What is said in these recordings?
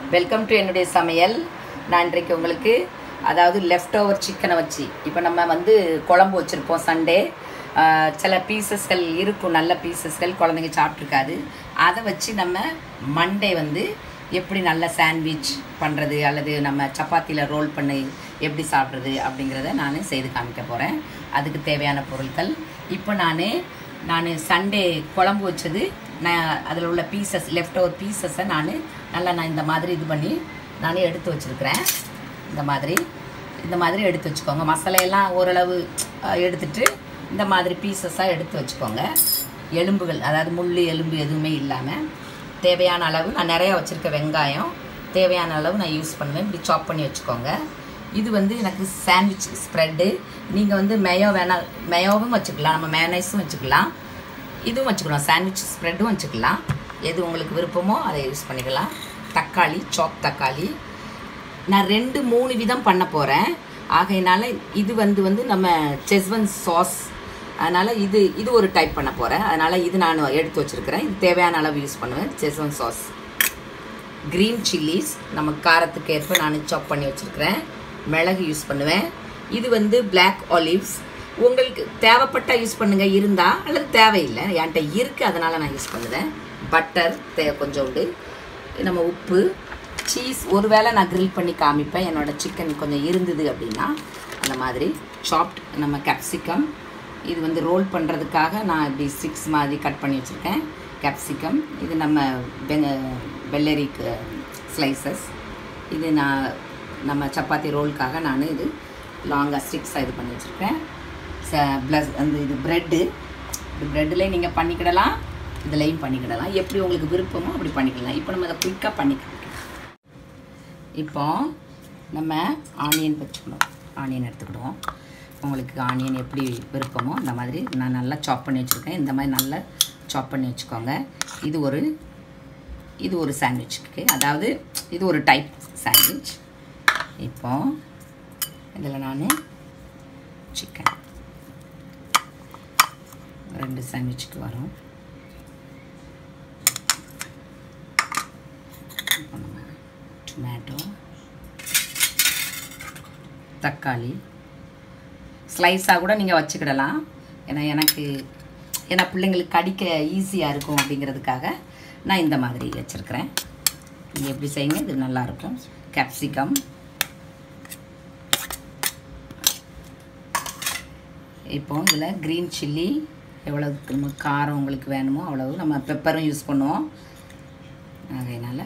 Welcome to என்னுடைய சமையல் நான் இன்றைக்கு உங்களுக்கு அதாவது லெஃப்ட் ஓவர் சிக்கனை வச்சு இப்போ நம்ம வந்து குழம்பு வச்சுருப்போம் சண்டே சில பீசஸ்கள் இருக்கும் நல்ல பீசஸ்கள் குழந்தைங்க சாப்பிட்ருக்காது அதை வச்சு நம்ம மண்டே வந்து எப்படி நல்ல சாண்ட்விச் பண்ணுறது அல்லது நம்ம சப்பாத்தியில் ரோல் பண்ணி எப்படி சாப்பிட்றது அப்படிங்கிறத நான் செய்து காமிக்க போகிறேன் அதுக்கு தேவையான பொருட்கள் இப்போ நான் நான் சண்டே குழம்பு வச்சது நான் அதில் உள்ள பீசஸ் லெஃப்ட் ஓவர் பீசஸை நான் நல்லா நான் இந்த மாதிரி இது பண்ணி நானே எடுத்து வச்சுருக்கிறேன் இந்த மாதிரி இந்த மாதிரி எடுத்து வச்சுக்கோங்க மசாலையெல்லாம் ஓரளவு அஹ், எடுத்துட்டு இந்த மாதிரி பீசஸாக எடுத்து வச்சுக்கோங்க எலும்புகள் அதாவது முள் எலும்பு எதுவுமே இல்லாமல் தேவையான அளவு நான் நிறையா வச்சுருக்க வெங்காயம் தேவையான அளவு நான் யூஸ் பண்ணுவேன் இப்படி சாப் பண்ணி வச்சுக்கோங்க இது வந்து எனக்கு சாண்ட்விச் ஸ்ப்ரெட்டு நீங்கள் வந்து மேயோ வேணா மேயோவும் வச்சுக்கலாம் நம்ம மேனைஸும் வச்சுக்கலாம் இதுவும் வச்சுக்கலாம் சாண்ட்விச் ஸ்ப்ரெட்டும் வச்சுக்கலாம் எது உங்களுக்கு விருப்பமோ அதை யூஸ் பண்ணிக்கலாம் தக்காளி சாப் தக்காளி நான் ரெண்டு மூணு விதம் பண்ண போகிறேன் ஆகையினால இது வந்து வந்து நம்ம செஸ்வன் சாஸ் அதனால் இது இது ஒரு டைப் பண்ண போகிறேன் அதனால் இது நான் எடுத்து வச்சுருக்கிறேன் இது தேவையான அளவு யூஸ் பண்ணுவேன் செஸ்வன் சாஸ் க்ரீன் சில்லிஸ் நம்ம காரத்துக்கு ஏற்ப நான் சாப் பண்ணி வச்சுருக்கிறேன் மிளகு யூஸ் பண்ணுவேன் இது வந்து Black olives உங்களுக்கு தேவைப்பட்டா யூஸ் பண்ணுங்கள் இருந்தா அல்லது தேவையில்லை என்கிட்ட இருக்குது அதனால் நான் யூஸ் பண்ணுவேன் பட்டர் தே கொஞ்சோண்டு நம்ம உப்பு சீஸ் ஒருவேளை நான் grill பண்ணி காமிப்பேன் என்னோட சிக்கன் கொஞ்சம் இருந்தது அப்படின்னா அந்த மாதிரி சாப்ட் நம்ம கேப்சிகம் இது வந்து ரோல் பண்ணுறதுக்காக நான் இப்படி சிக்ஸ் மாதிரி கட் பண்ணி வச்சுருக்கேன் கேப்சிகம் இது நம்ம வெங்க வெள்ளரிக்கு ஸ்லைசஸ் இது நான் நம்ம சப்பாத்தி ரோலுக்காக நான் இது லாங்காக ஸ்டிக்ஸாக இது பண்ணி வச்சுருக்கேன் ச ப்ளஸ் அந்த இது ப்ரெட்டு இது ப்ரெட்டில் நீங்கள் பண்ணிக்கிடலாம் இதுலேயும் பண்ணிக்கிடலாம் எப்படி உங்களுக்கு விருப்பமோ அப்படி பண்ணிக்கலாம் இப்போ நம்ம அதை குயிக்காக பண்ணிக்கலாம் இப்போ நம்ம ஆனியன் வச்சுக்கணும் ஆனியன் எடுத்துக்கிடுவோம் உங்களுக்கு ஆனியன் எப்படி விருப்பமோ இந்த மாதிரி நான் நல்லா சாப் பண்ணி வச்சுருக்கேன் இந்த மாதிரி நல்லா சாப் பண்ணி வச்சுக்கோங்க இது ஒரு இது ஒரு சாண்ட்விச்சுக்கு அதாவது இது ஒரு டைப் சாண்ட்விச் இப்போ இதில் நான் சிக்கன் ரெண்டு சாண்ட்விச்சுக்கு வரும் இப்போ நம்ம டொமேட்டோ தக்காளி ஸ்லைஸாக கூட நீங்கள் வச்சுக்கிடலாம் ஏன்னா எனக்கு ஏன்னா பிள்ளைங்களுக்கு கடிக்க ஈஸியாக இருக்கும் அப்படிங்கிறதுக்காக நான் இந்த மாதிரி வச்சுருக்கிறேன் நீங்கள் எப்படி செய்யுங்க இது நல்லாயிருக்கும் கேப்சிகம் இப்போ இதில் க்ரீன் சில்லி எவ்வளவு நம்ம காரம் உங்களுக்கு வேணுமோ அவ்வளவு நம்ம பெப்பரும் யூஸ் பண்ணுவோம் அதனால்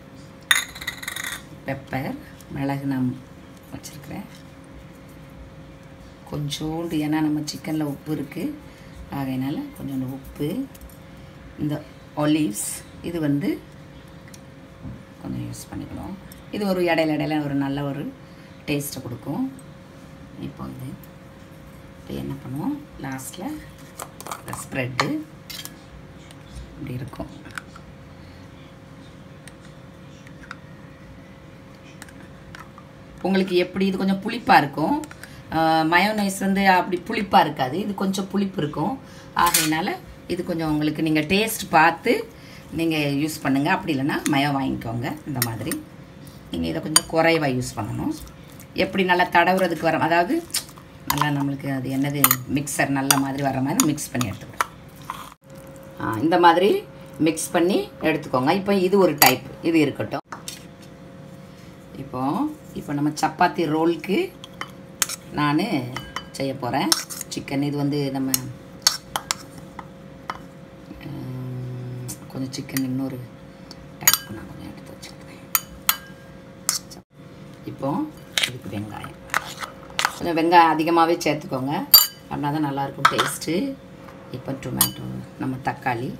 பெப்பர் மிளகு நான் வச்சுருக்கிறேன் கொஞ்சோண்டு ஏன்னா நம்ம சிக்கனில் உப்பு இருக்குது ஆகையினால கொஞ்சோண்டு உப்பு இந்த ஒலிவ்ஸ் இது வந்து கொஞ்சம் யூஸ் பண்ணிக்கணும் இது ஒரு இடையில இடையில ஒரு நல்ல ஒரு டேஸ்ட்டை கொடுக்கும் இப்போ வந்து இப்போ என்ன பண்ணுவோம் லாஸ்ட்டில் இந்த ஸ்ப்ரெட்டு இப்படி இருக்கும் உங்களுக்கு எப்படி இது கொஞ்சம் புளிப்பாக இருக்கும் மயோனைஸ் வந்து அப்படி புளிப்பாக இருக்காது இது கொஞ்சம் புளிப்பு இருக்கும் ஆகையினால இது கொஞ்சம் உங்களுக்கு நீங்கள் டேஸ்ட் பார்த்து நீங்கள் யூஸ் பண்ணுங்கள் அப்படி இல்லைன்னா மயம் வாங்கிக்கோங்க இந்த மாதிரி நீங்கள் இதை கொஞ்சம் குறைவாக யூஸ் பண்ணணும் எப்படி நல்லா தடவுறதுக்கு வர அதாவது நல்லா நம்மளுக்கு அது என்னது மிக்சர் நல்ல மாதிரி வர மாதிரி மிக்ஸ் பண்ணி எடுத்துக்கிறோம் ஆ, இந்த மாதிரி மிக்ஸ் பண்ணி எடுத்துக்கோங்க இப்போ இது ஒரு டைப் இது இருக்கட்டும் இப்போ இப்போ நம்ம சப்பாத்தி ரோலுக்கு நான் செய்ய போகிறேன் சிக்கன் இது வந்து நம்ம உம், கொஞ்சம் சிக்கன் இன்னொரு டைப் நான் கொஞ்சம் எடுத்து வச்சுக்கிறேன் இப்போ இதுக்கு வெங்காயம் கொஞ்சம் வெங்காயம் அதிகமாகவே சேர்த்துக்கோங்க அப்படின்னா தான் நல்லாயிருக்கும் டேஸ்ட்டு இப்போ டொமேட்டோ நம்ம தக்காளி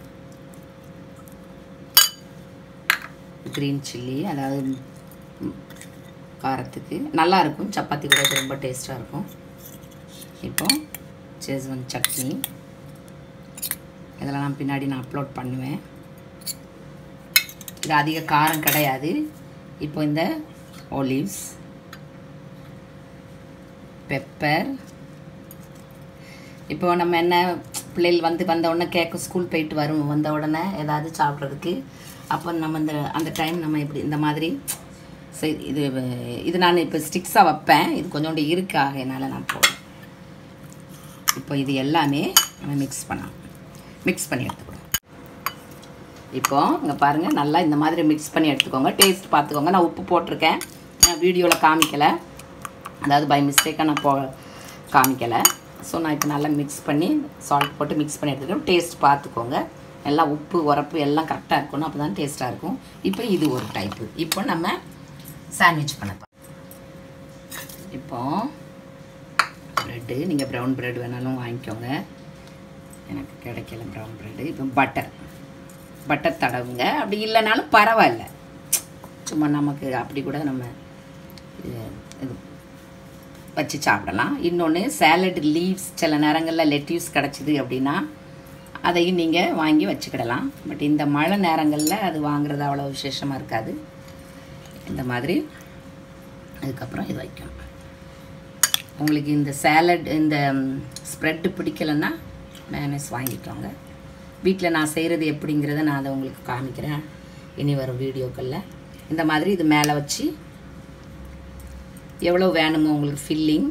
க்ரீன் சில்லி அதாவது ம், காரத்துக்கு நல்லா இருக்கும் சப்பாத்தி கூட இது ரொம்ப டேஸ்ட்டாக இருக்கும் இப்போ சேஸ்வன் சட்னி இதெல்லாம் நான் பின்னாடி நான் அப்லோட் பண்ணுவேன் இது அதிக காரம் கிடையாது இப்போ இந்த ஒலிவ்ஸ் பெப்பர் இப்போ நம்ம என்ன பிள்ளைகள் வந்து வந்த உடனே கேட்க ஸ்கூல் போயிட்டு வரும் வந்த உடனே ஏதாவது சாப்பிட்றதுக்கு அப்போ நம்ம இந்த அந்த டைம் நம்ம இப்படி இந்த மாதிரி சரி இது இது நான் இப்போ ஸ்டிக்ஸாக வைப்பேன் இது கொஞ்சோண்டு இருக்கு ஆகையினால நான் போடுறேன் இப்போ இது எல்லாமே நம்ம மிக்ஸ் பண்ணலாம் மிக்ஸ் பண்ணி எடுத்துக்கணும் இப்போ இங்கே பாருங்கள் நல்லா இந்த மாதிரி மிக்ஸ் பண்ணி எடுத்துக்கோங்க டேஸ்ட் பார்த்துக்கோங்க நான் உப்பு போட்டிருக்கேன் நான் வீடியோவில் காமிக்கலை அதாவது பை மிஸ்டேக்காக நான் போ காமிக்கலை ஸோ நான் இப்போ நல்லா மிக்ஸ் பண்ணி சால்ட் போட்டு மிக்ஸ் பண்ணி எடுத்துக்கிறேன் டேஸ்ட் பார்த்துக்கோங்க எல்லாம் உப்பு உரப்பு எல்லாம் கரெக்டாக இருக்கணும் அப்போ தான் டேஸ்ட்டாக இருக்கும் இப்போ இது ஒரு டைப்பு இப்போ நம்ம சாண்ட்விச் பண்ண போறோம். இப்போ ப்ரெட்டு நீங்கள் ப்ரௌன் ப்ரெட் வேணாலும் வாங்கிக்கோங்க எனக்கு கிடைக்கல ப்ரௌன் ப்ரெட்டு இப்போ பட்டர் பட்டர் தடவுங்க அப்படி இல்லைனாலும் பரவாயில்ல சும்மா நமக்கு அப்படி கூட நம்ம இது இது வச்சு சாப்பிடலாம் இன்னொன்று சேலட் லீவ்ஸ் சில நேரங்களில் லெட்யூஸ் கிடச்சிது அப்படின்னா அதையும் நீங்கள் வாங்கி வச்சுக்கிடலாம் பட் இந்த மழை நேரங்களில் அது வாங்குறது அவ்வளோ விசேஷமாக இருக்காது இந்த மாதிரி அதுக்கப்புறம் இது வைக்கணும் உங்களுக்கு இந்த சேலட் இந்த ஸ்ப்ரெட்டு பிடிக்கலைன்னா மேனஸ் வாங்கிக்கோங்க வீட்டில் நான் செய்கிறது எப்படிங்கிறத நான் அதை உங்களுக்கு காமிக்கிறேன் இனி வரும் வீடியோக்களில் இந்த மாதிரி இது மேலே வச்சு எவ்வளோ வேணுமோ உங்களுக்கு ஃபில்லிங்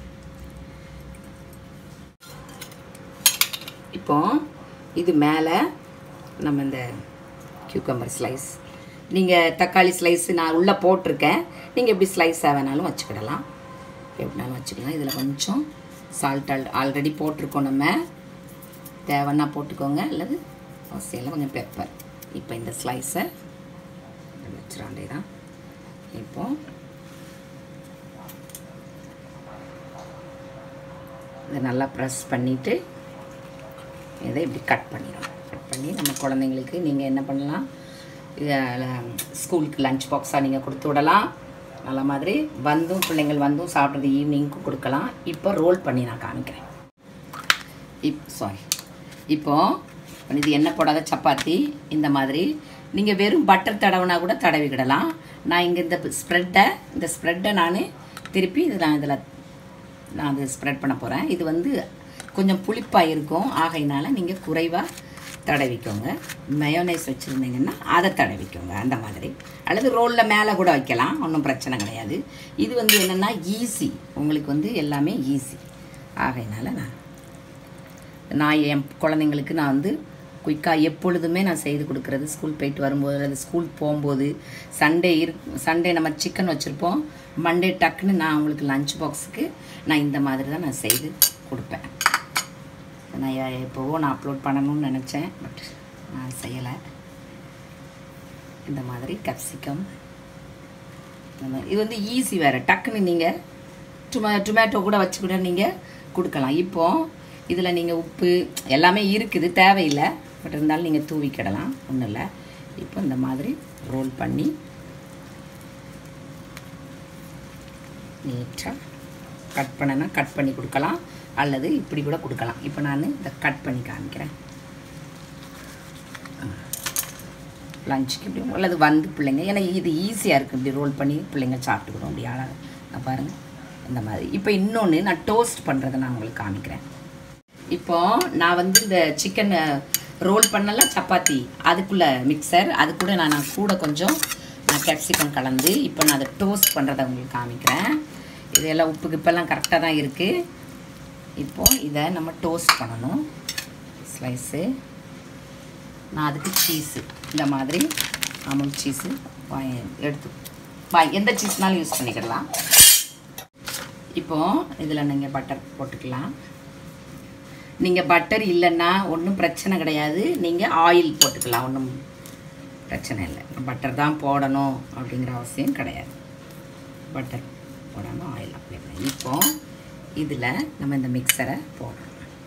இப்போ இது மேலே நம்ம இந்த கியூக்கம்பர் ஸ்லைஸ் நீங்கள் தக்காளி ஸ்லைஸ் நான் உள்ளே போட்டிருக்கேன் நீங்கள் எப்படி ஸ்லைஸாக வேணாலும் வச்சுக்கிடலாம் எப்படினாலும் வச்சுக்கலாம் இதில் கொஞ்சம் சால்ட் ஆல் ஆல்ரெடி போட்டிருக்கோம் நம்ம தேவைன்னா போட்டுக்கோங்க அல்லது அவசியம் கொஞ்சம் பெப்பர் இப்போ இந்த ஸ்லைஸை வச்சிடாண்டே தான் இப்போ இதை நல்லா ப்ரெஸ் பண்ணிவிட்டு இதை இப்படி கட் பண்ணிடணும் கட் பண்ணி நம்ம குழந்தைங்களுக்கு நீங்கள் என்ன பண்ணலாம் இதில் ஸ்கூலுக்கு லஞ்ச் பாக்ஸாக நீங்கள் கொடுத்து விடலாம் நல்ல மாதிரி வந்தும் பிள்ளைங்கள் வந்தும் சாப்பிட்றது ஈவினிங்க்கு கொடுக்கலாம் இப்போ ரோல் பண்ணி நான் காமிக்கிறேன் இப் சாரி இப்போது இது எண்ணெய் போடாத சப்பாத்தி இந்த மாதிரி நீங்கள் வெறும் பட்டர் தடவுனா கூட தடவிக்கிடலாம் நான் இங்கே இந்த ஸ்ப்ரெட்டை இந்த ஸ்ப்ரெட்டை நான் திருப்பி இது நான் இதில் நான் அது ஸ்ப்ரெட் பண்ண போகிறேன் இது வந்து கொஞ்சம் புளிப்பாக இருக்கும் ஆகையினால நீங்கள் குறைவாக தடவிக்கோங்க மயோனைஸ் வச்சுருந்தீங்கன்னா அதை தடவிக்கோங்க அந்த மாதிரி அல்லது ரோலில் மேலே கூட வைக்கலாம் ஒன்றும் பிரச்சனை கிடையாது இது வந்து என்னென்னா ஈஸி உங்களுக்கு வந்து எல்லாமே ஈஸி ஆகையினால நான் நான் என் குழந்தைங்களுக்கு நான் வந்து குயிக்காக எப்பொழுதுமே நான் செய்து கொடுக்குறது ஸ்கூல் போயிட்டு வரும்போது அல்லது ஸ்கூல் போகும்போது சண்டே இரு சண்டே நம்ம சிக்கன் வச்சுருப்போம் மண்டே டக்குன்னு நான் அவங்களுக்கு லஞ்ச் பாக்ஸுக்கு நான் இந்த மாதிரி தான் நான் செய்து கொடுப்பேன் நான் எ- எப்போவோ நான் அப்லோட் பண்ணணும்னு நினச்சேன் பட் நான் செய்யலை இந்த மாதிரி கேப்சிகம் இந்த மாதிரி இது வந்து ஈஸி வேறு டக்குன்னு நீங்கள் டொமே டொமேட்டோ கூட வச்சு கூட நீங்கள் கொடுக்கலாம் இப்போ இதில் நீங்கள் உப்பு எல்லாமே இருக்குது தேவையில்லை பட் இருந்தாலும் நீங்கள் தூவிக்கிடலாம் ஒன்றும் இல்லை இப்போ இந்த மாதிரி ரோல் பண்ணி நீட்டாக கட் பண்ணனா கட் பண்ணி கொடுக்கலாம் அல்லது இப்படி கூட கொடுக்கலாம் இப்போ நான் இதை கட் பண்ணி காமிக்கிறேன் லஞ்சுக்கு இப்படி அல்லது வந்து பிள்ளைங்க ஏன்னா இது ஈஸியாக இருக்குது இப்படி ரோல் பண்ணி பிள்ளைங்க சாப்பிட்டுக்கணும் அப்படி அழகாக நான் பாருங்கள் இந்த மாதிரி இப்போ இன்னொன்று நான் டோஸ்ட் பண்ணுறதை நான் உங்களுக்கு காமிக்கிறேன் இப்போ நான் வந்து இந்த சிக்கன் ரோல் பண்ணல சப்பாத்தி அதுக்குள்ளே மிக்சர் அது கூட நான் நான் கூட கொஞ்சம் நான் கேப்சிகம் கலந்து இப்போ நான் அதை டோஸ்ட் பண்ணுறதை உங்களுக்கு காமிக்கிறேன் இதெல்லாம் உப்பு கிப்பெல்லாம் கரெக்டாக தான் இருக்குது இப்போ இதை நம்ம டோஸ்ட் பண்ணணும் ஸ்லைஸு நான் அதுக்கு சீஸு இந்த மாதிரி அமுல் சீஸு வாங்கி எடுத்து வாங்கி எந்த சீஸ்னாலும் யூஸ் பண்ணிக்கிடலாம் இப்போது இதில் நீங்கள் பட்டர் போட்டுக்கலாம் நீங்கள் பட்டர் இல்லைன்னா ஒன்றும் பிரச்சனை கிடையாது நீங்கள் ஆயில் போட்டுக்கலாம் ஒன்றும் பிரச்சனை இல்லை பட்டர் தான் போடணும் அப்படிங்கிற அவசியம் கிடையாது பட்டர் போடாமல் ஆயில் அப்ளை பண்ணி இப்போ இதில் நம்ம இந்த மிக்சரை போடுறோம்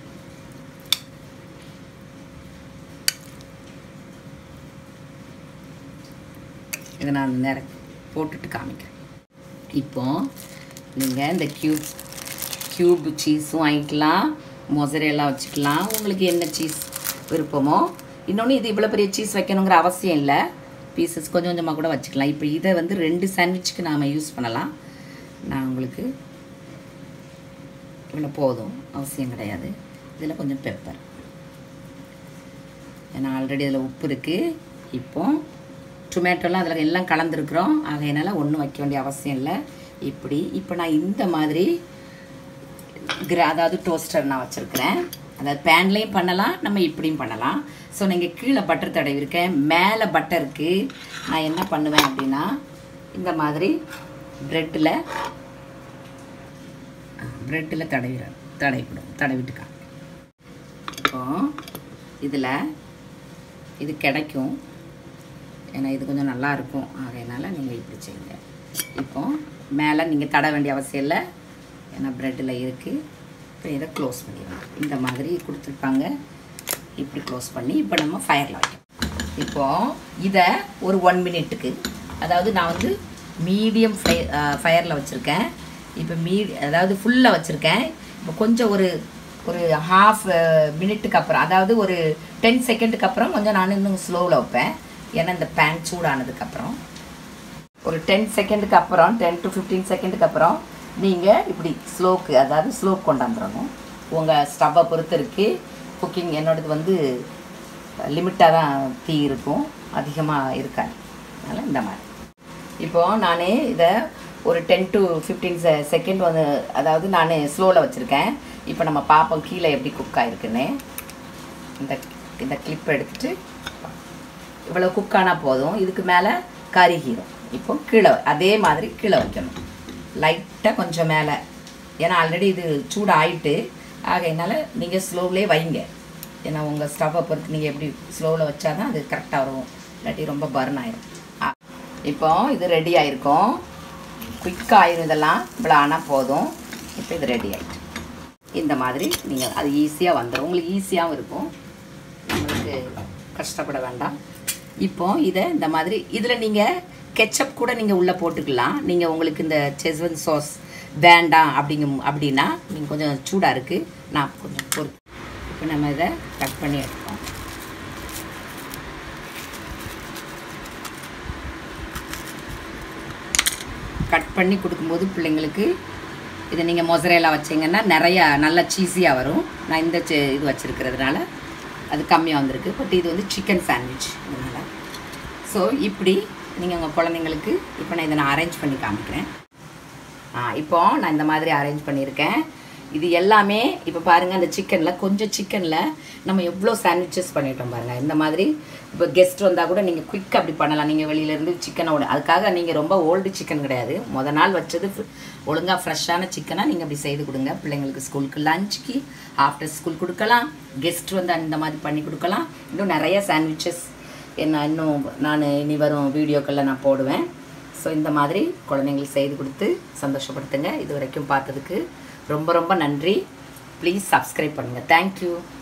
இதை நான் அந்த நேரம் போட்டுட்டு காமிக்கிறேன் இப்போ நீங்கள் இந்த க்யூப் க்யூப் சீஸும் வாங்கிக்கலாம் மொசரேலா வச்சுக்கலாம் உங்களுக்கு என்ன சீஸ் விருப்பமோ இன்னொன்று இது இவ்வளோ பெரிய சீஸ் வைக்கணுங்கிற அவசியம் இல்லை பீசஸ் கொஞ்சம் கொஞ்சமாக கூட வச்சுக்கலாம் இப்போ இதை வந்து ரெண்டு சாண்ட்விச்சுக்கு நாம் யூஸ் பண்ணலாம் நான் உங்களுக்கு இவ்வளோ போதும் அவசியம் கிடையாது இதில் கொஞ்சம் பெப்பர் ஏன்னா ஆல்ரெடி இதில் உப்பு இருக்குது இப்போ டொமேட்டோலாம் அதில் எல்லாம் கலந்துருக்குறோம் ஆகையினால ஒன்றும் வைக்க வேண்டிய அவசியம் இல்லை இப்படி இப்போ நான் இந்த மாதிரி கிரா அதாவது டோஸ்டர் நான் வச்சுருக்கிறேன் அதாவது பேன்லேயும் பண்ணலாம் நம்ம இப்படியும் பண்ணலாம் ஸோ நீங்கள் கீழே பட்டர் தடவி இருக்கேன் மேலே பட்டருக்கு நான் என்ன பண்ணுவேன் அப்படின்னா இந்த மாதிரி ப்ரெட்டில் ப்ரெட்டில் தடவிடுறேன் தடவிடும் தடவிட்டுக்காங்க இப்போ இதில் இது கிடைக்கும் ஏன்னா இது கொஞ்சம் நல்லா இருக்கும் ஆகையினால நீங்கள் இப்படி செய்யுங்க இப்போ மேலே நீங்கள் தட வேண்டிய அவசியம் இல்லை ஏன்னா ப்ரெட்டில் இருக்குது இப்போ இதை க்ளோஸ் பண்ணிடுவோம் இந்த மாதிரி கொடுத்துருப்பாங்க இப்படி க்ளோஸ் பண்ணி இப்போ நம்ம ஃபயரில் வைக்கணும் இப்போது இதை ஒரு ஒன் மினிட்டுக்கு அதாவது நான் வந்து மீடியம் ஃப்ளை ஃபயரில் வச்சுருக்கேன் இப்போ மீ அதாவது ஃபுல்லாக வச்சுருக்கேன் இப்போ கொஞ்சம் ஒரு ஒரு ஹாஃப் மினிட்டுக்கு அப்புறம் அதாவது ஒரு டென் செகண்டுக்கு அப்புறம் கொஞ்சம் நான் இன்னும் ஸ்லோவில் வைப்பேன் ஏன்னா இந்த பேன் சூடானதுக்கப்புறம் ஒரு டென் செகண்டுக்கு அப்புறம் டென் டு ஃபிஃப்டீன் செகண்டுக்கு அப்புறம் நீங்கள் இப்படி ஸ்லோக்கு அதாவது ஸ்லோக் கொண்டாந்துடணும் உங்கள் ஸ்டவ்வை பொறுத்து இருக்கு குக்கிங் என்னோடது வந்து லிமிட்டாக தான் தீ இருக்கும் அதிகமாக இருக்காது அதனால் இந்த மாதிரி இப்போது நான் இதை ஒரு டென் டு ஃபிஃப்டீன் செ செகண்ட் வந்து அதாவது நான் ஸ்லோவில் வச்சுருக்கேன் இப்போ நம்ம பார்ப்போம் கீழே எப்படி குக் ஆகிருக்குன்னு இந்த இந்த கிளிப் எடுத்துட்டு இவ்வளோ குக் ஆனால் போதும் இதுக்கு மேலே கருகிரும் இப்போ கீழே அதே மாதிரி கீழே வைக்கணும் லைட்டாக கொஞ்சம் மேலே ஏன்னா ஆல்ரெடி இது சூடு ஆயிட்டு ஆகையினால நீங்கள் ஸ்லோவிலே வைங்க ஏன்னா உங்கள் ஸ்டவ்வை பொறுத்து நீங்கள் எப்படி ஸ்லோவில் வச்சா தான் அது கரெக்டாக வரும் இல்லாட்டி ரொம்ப பர்ன் ஆயிரும் ஆ, இப்போ இது ரெடி ஆயிருக்கும் குயிக்காக ஆயிரும் இதெல்லாம் இவ்வளோ ஆனால் போதும் இப்போ இது ரெடி ஆயிட்டு இந்த மாதிரி நீங்கள் அது ஈஸியாக வந்துடும் உங்களுக்கு ஈஸியாகவும் இருக்கும் உங்களுக்கு கஷ்டப்பட வேண்டாம் இப்போ இதை இந்த மாதிரி இதில் நீங்கள் கெச்சப் கூட நீங்கள் உள்ளே போட்டுக்கலாம் நீங்கள் உங்களுக்கு இந்த செஸ்வன் சாஸ் வேண்டாம் அப்படிங்கும் அப்படின்னா நீங்கள் கொஞ்சம் சூடாக இருக்குது நான் கொஞ்சம் பொறு இப்போ நம்ம இதை கட் பண்ணி எடுப்போம் கட் பண்ணி கொடுக்கும்போது பிள்ளைங்களுக்கு இதை நீங்கள் மொசரேலா வச்சீங்கன்னா நிறையா நல்லா சீஸியாக வரும் நான் இந்த செ- இது வச்சுருக்கிறதுனால அது கம்மியாக வந்திருக்கு பட் இது வந்து சிக்கன் சாண்ட்விச் அதனால் ஸோ இப்படி நீங்கள் உங்கள் குழந்தைங்களுக்கு இப்போ நான் இதை நான் அரேஞ்ச் பண்ணி காமிக்கிறேன் ஆ இப்போ நான் இந்த மாதிரி அரேஞ்ச் பண்ணியிருக்கேன் இது எல்லாமே இப்போ பாருங்கள் அந்த சிக்கனில் கொஞ்சம் சிக்கனில் நம்ம எவ்வளோ சாண்ட்விச்சஸ் பண்ணிட்டோம் பாருங்கள் இந்த மாதிரி இப்போ கெஸ்ட் வந்தால் கூட நீங்கள் குயிக்காக அப்படி பண்ணலாம் நீங்கள் வெளியிலேருந்து சிக்கனோட அதுக்காக நீங்கள் ரொம்ப ஓல்டு சிக்கன் கிடையாது முத நாள் வச்சது ஒழுங்காக ஃப்ரெஷ்ஷான சிக்கனாக நீங்கள் அப்படி செய்து கொடுங்க பிள்ளைங்களுக்கு ஸ்கூலுக்கு லஞ்சுக்கு ஆஃப்டர் ஸ்கூல் கொடுக்கலாம் கெஸ்ட் வந்து அந்த மாதிரி பண்ணி கொடுக்கலாம் இன்னும் நிறைய சாண்ட்விச்சஸ் என்ன இன்னும் நான் இனி வரும் வீடியோக்களில் நான் போடுவேன் ஸோ இந்த மாதிரி குழந்தைங்களுக்கு செய்து கொடுத்து சந்தோஷப்படுத்துங்க இது வரைக்கும் பார்த்ததுக்கு ரொம்ப ரொம்ப நன்றி ப்ளீஸ் சப்ஸ்கிரைப் பண்ணுங்கள் தேங்க்யூ